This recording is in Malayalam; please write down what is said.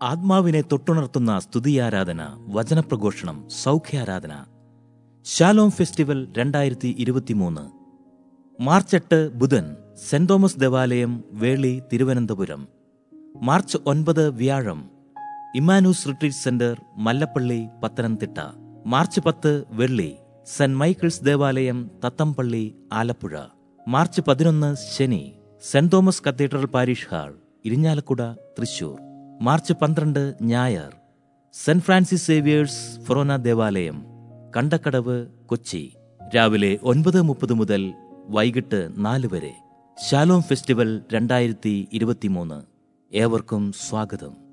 ആത്മാവിനെ തൊട്ടുണർത്തുന്ന സ്തുതിയാരാധന വചനപ്രഘോഷണം സൗഖ്യാരാധന ഷാലോം ഫെസ്റ്റിവൽ രണ്ടായിരത്തി ഇരുപത്തിമൂന്ന് മാർച്ച് എട്ട് ബുധൻ സെന്റ് തോമസ് ദേവാലയം വേളി തിരുവനന്തപുരം മാർച്ച് ഒൻപത് വ്യാഴം ഇമാനൂസ് retreat centre Mallappally Pathanamthitta March പത്ത് വെള്ളി സെന്റ് മൈക്കിൾസ് ദേവാലയം തത്തംപള്ളി ആലപ്പുഴ മാർച്ച് പതിനൊന്ന് ശനി saint Thomas cathedral parish hall Irinjalakuda Thrissur March പന്ത്രണ്ട് ഞായർ സെന്റ് ഫ്രാൻസിസ് സേവിയേഴ്സ് ഫൊറോന ദേവാലയം കണ്ടക്കടവ് കൊച്ചി രാവിലെ ഒൻപത് മുപ്പത് മുതൽ വൈകിട്ട് നാല് വരെ ശാലോം ഫെസ്റ്റിവൽ രണ്ടായിരത്തി ഇരുപത്തിമൂന്ന് ഏവർക്കും സ്വാഗതം